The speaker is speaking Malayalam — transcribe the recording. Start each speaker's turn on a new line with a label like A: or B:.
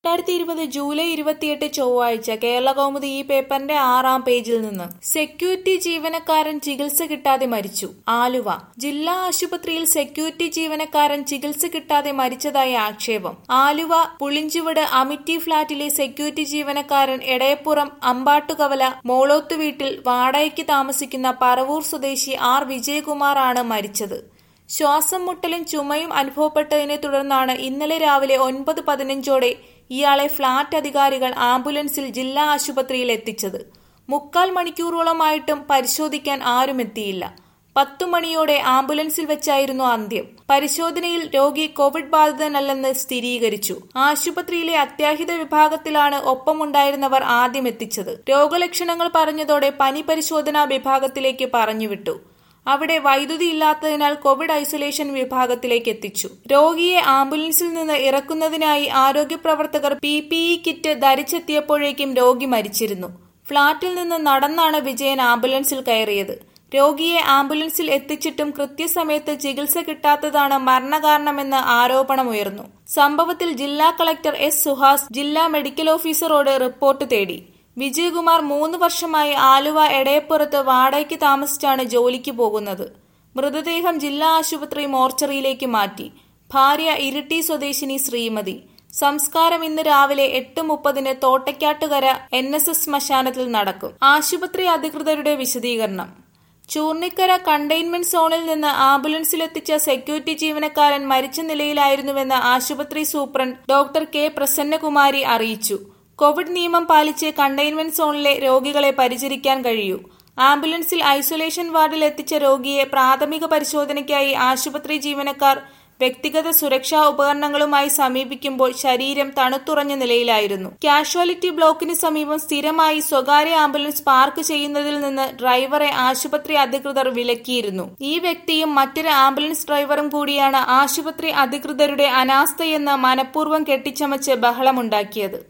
A: രണ്ടായിരത്തി ഇരുപത് ജൂലൈ ഇരുപത്തിയെട്ട് ചൊവ്വാഴ്ച കേരളകൗമുദി ഈ പേപ്പറിന്റെ ആറാം പേജിൽ നിന്ന് സെക്യൂരിറ്റി ജീവനക്കാരൻ ചികിത്സ കിട്ടാതെ മരിച്ചു ആലുവ ജില്ലാ ആശുപത്രിയിൽ സെക്യൂരിറ്റി ജീവനക്കാരൻ ചികിത്സ കിട്ടാതെ മരിച്ചതായി ആക്ഷേപം ആലുവ പുളിഞ്ചുവട് അമിറ്റി ഫ്ളാറ്റിലെ സെക്യൂരിറ്റി ജീവനക്കാരൻ എടയപ്പുറം അമ്പാട്ടുകവല മോളോത്ത് വീട്ടിൽ വാടകയ്ക്ക് താമസിക്കുന്ന പറവൂർ സ്വദേശി ആർ വിജയകുമാർ ആണ് മരിച്ചത് ശ്വാസം മുട്ടലും ചുമയും അനുഭവപ്പെട്ടതിനെ തുടർന്നാണ് ഇന്നലെ രാവിലെ ഒൻപത് പതിനഞ്ചോടെ ഇയാളെ ഫ്ളാറ്റ് അധികാരികൾ ആംബുലൻസിൽ ജില്ലാ ആശുപത്രിയിൽ എത്തിച്ചത് മുക്കാൽ മണിക്കൂറോളമായിട്ടും പരിശോധിക്കാൻ ആരും എത്തിയില്ല പത്തു മണിയോടെ ആംബുലൻസിൽ വെച്ചായിരുന്നു അന്ത്യം പരിശോധനയിൽ രോഗി കോവിഡ് ബാധിതനല്ലെന്ന് സ്ഥിരീകരിച്ചു ആശുപത്രിയിലെ അത്യാഹിത വിഭാഗത്തിലാണ് ഒപ്പമുണ്ടായിരുന്നവർ ആദ്യം എത്തിച്ചത് രോഗലക്ഷണങ്ങൾ പറഞ്ഞതോടെ പനി പരിശോധനാ വിഭാഗത്തിലേക്ക് പറഞ്ഞുവിട്ടു അവിടെ വൈദ്യുതി ഇല്ലാത്തതിനാൽ കോവിഡ് ഐസൊലേഷൻ വിഭാഗത്തിലേക്ക് എത്തിച്ചു രോഗിയെ ആംബുലൻസിൽ നിന്ന് ഇറക്കുന്നതിനായി ആരോഗ്യ പ്രവർത്തകർ പി പി ഇ കിറ്റ് ധരിച്ചെത്തിയപ്പോഴേക്കും രോഗി മരിച്ചിരുന്നു ഫ്ളാറ്റിൽ നിന്ന് നടന്നാണ് വിജയൻ ആംബുലൻസിൽ കയറിയത് രോഗിയെ ആംബുലൻസിൽ എത്തിച്ചിട്ടും കൃത്യസമയത്ത് ചികിത്സ കിട്ടാത്തതാണ് മരണകാരണമെന്ന് ആരോപണമുയർന്നു സംഭവത്തിൽ ജില്ലാ കളക്ടർ എസ് സുഹാസ് ജില്ലാ മെഡിക്കൽ ഓഫീസറോട് റിപ്പോർട്ട് തേടി വിജയകുമാർ മൂന്ന് വർഷമായി ആലുവ എടയപ്പുറത്ത് വാടകയ്ക്ക് താമസിച്ചാണ് ജോലിക്ക് പോകുന്നത് മൃതദേഹം ജില്ലാ ആശുപത്രി മോർച്ചറിയിലേക്ക് മാറ്റി ഭാര്യ ഇരിട്ടി സ്വദേശിനി ശ്രീമതി സംസ്കാരം ഇന്ന് രാവിലെ എട്ട് മുപ്പതിന് തോട്ടയ്ക്കാട്ടുകര എൻ എസ് എസ് ശ്മശാനത്തിൽ നടക്കും ആശുപത്രി അധികൃതരുടെ വിശദീകരണം ചൂർണിക്കര കണ്ടെയ്ൻമെന്റ് സോണിൽ നിന്ന് ആംബുലൻസിലെത്തിച്ച സെക്യൂരിറ്റി ജീവനക്കാരൻ മരിച്ച നിലയിലായിരുന്നുവെന്ന് ആശുപത്രി സൂപ്രണ്ട് ഡോക്ടർ കെ പ്രസന്നകുമാരി അറിയിച്ചു കോവിഡ് നിയമം പാലിച്ച് കണ്ടെയ്ൻമെന്റ് സോണിലെ രോഗികളെ പരിചരിക്കാൻ കഴിയൂ ആംബുലൻസിൽ ഐസൊലേഷൻ വാർഡിൽ എത്തിച്ച രോഗിയെ പ്രാഥമിക പരിശോധനയ്ക്കായി ആശുപത്രി ജീവനക്കാർ വ്യക്തിഗത സുരക്ഷാ ഉപകരണങ്ങളുമായി സമീപിക്കുമ്പോൾ ശരീരം തണുത്തുറഞ്ഞ നിലയിലായിരുന്നു കാഷ്വാലിറ്റി ബ്ലോക്കിന് സമീപം സ്ഥിരമായി സ്വകാര്യ ആംബുലൻസ് പാർക്ക് ചെയ്യുന്നതിൽ നിന്ന് ഡ്രൈവറെ ആശുപത്രി അധികൃതർ വിലക്കിയിരുന്നു ഈ വ്യക്തിയും മറ്റൊരു ആംബുലൻസ് ഡ്രൈവറും കൂടിയാണ് ആശുപത്രി അധികൃതരുടെ അനാസ്ഥയെന്ന് മനഃപൂർവ്വം കെട്ടിച്ചമച്ച് ബഹളമുണ്ടാക്കിയത്